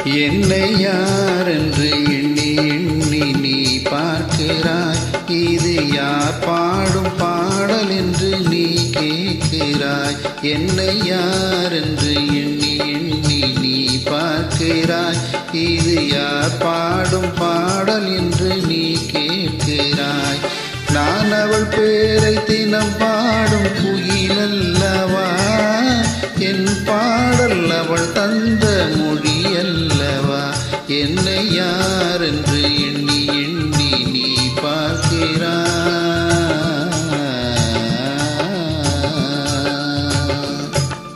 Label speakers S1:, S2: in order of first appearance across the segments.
S1: என்னை யார் என்று எண்ணி எண்ணி நீ பார்க்கிறாய் இது யார் பாடும் பாடல் என்று நீ கேட்கிறாய் என்னை யார் என்று எண்ணி எண்ணி நீ பார்க்கிறாய் இது யார் பாடும் பாடல் என்று நீ கேட்கிறாய் நான் அவள் பேரை தினம் பாடும் குயிலல்லவா என் பாடல் அவள் தந்த மொழி அல்லவா என்னை யார் என்று எண்ணி எண்ணி நீ பார்க்கிறாய்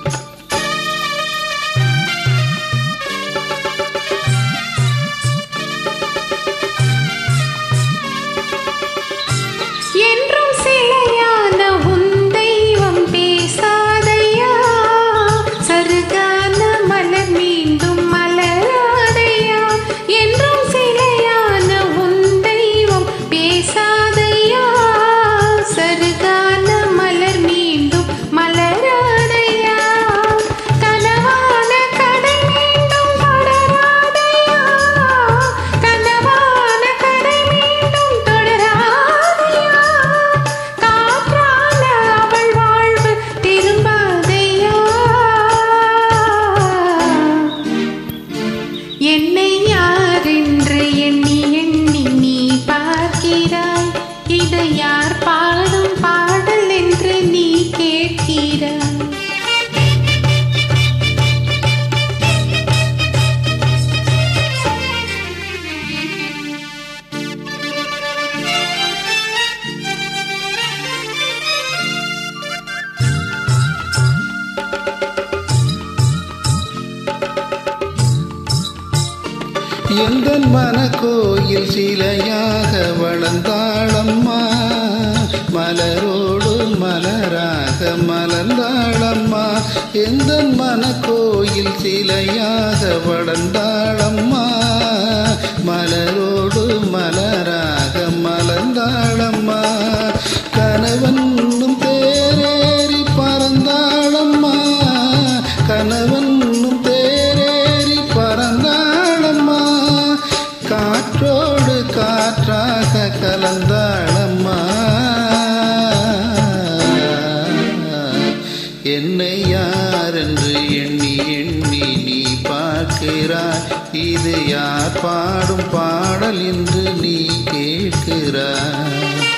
S2: என்றும் சிலையான உன் தெய்வம் பேசாதையா சருகான மலர் மீண்டும் மலராதையா என்றும் சிலையான உன் தெய்வம் பேசாதையா சருகான மலர் மீண்டும் மலராதையா கனவான கடை மீண்டும் தொடராதையா கனவான கடை மீண்டும் தொடராதையா காற்றால அவள் வாழ்வு திரும்பாதையா என்னை யார் என்று எண்ணி எண்ணி நீ பார்க்கிறாய் இதை யார் பாடும் பாடல் என்று நீ கேட்கிறாய்
S1: எந்த மனக்கோயில் சிலையாக வளர்ந்தாளம்மா மலரோடு மலராக மலர்ந்தாளம்மா எந்த மனக்கோயில் சிலையாக வளர்ந்தாளம்மா மலரோடு மலராக மலர்ந்தாளம்மா கணவனும் தேரேறி பறந்தாளம்மா கணவனும் தேரேறி பறந்தாளம்மா காற்றோடு காற்றாக கலந்தாளம்மா என்னை யார் என்று எண்ணி எண்ணி நீ பார்க்கிறாய் இது யார் பாடும் பாடல் என்று நீ கேட்கிறாய்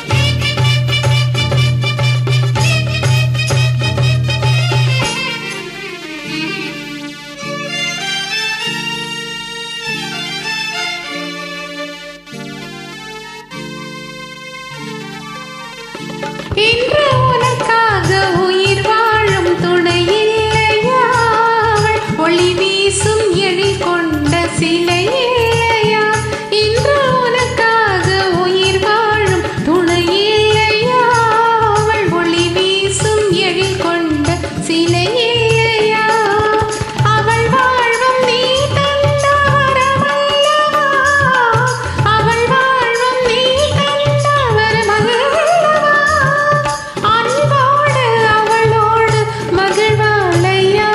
S2: இன்று உனக்காக உயிர் வாழும் துணை இல்லையா அவள் ஒளி வீசும் எழில் கொண்ட சிலை இல்லையா இன்று உனக்காக உயிர் வாழும் துணை இல்லையா அவள் ஒளி வீசும் எழில் கொண்ட சிலை இல்லையா அவள் வாழ்வும் நீ தந்த வரமல்லவா அவள் வாழ்வும் நீ தந்த வரமல்லவா அன்போடு அவளோடு மகிழ்வாளையா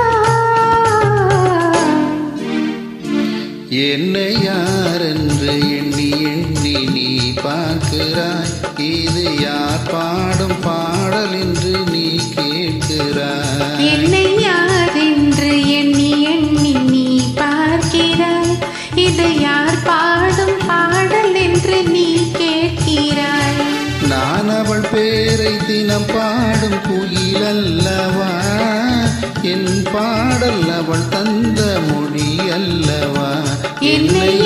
S1: என்னை யார் என்று எண்ணி எண்ணி நீ பார்க்கிறாய் இது யார் பாடும் பாடல் என்று நீ கேட்கிறாய்
S2: என்னை யார் என்று எண்ணி எண்ணி நீ பார்க்கிறாய் இது யார் பாடும் பாடல் என்று நீ கேட்கிறாய்
S1: நான் அவள் பேரை தினம் பாடும் குயில் அல்லவா என் பாடல் அவள் தந்த மொழி அல்லவா
S2: என்னை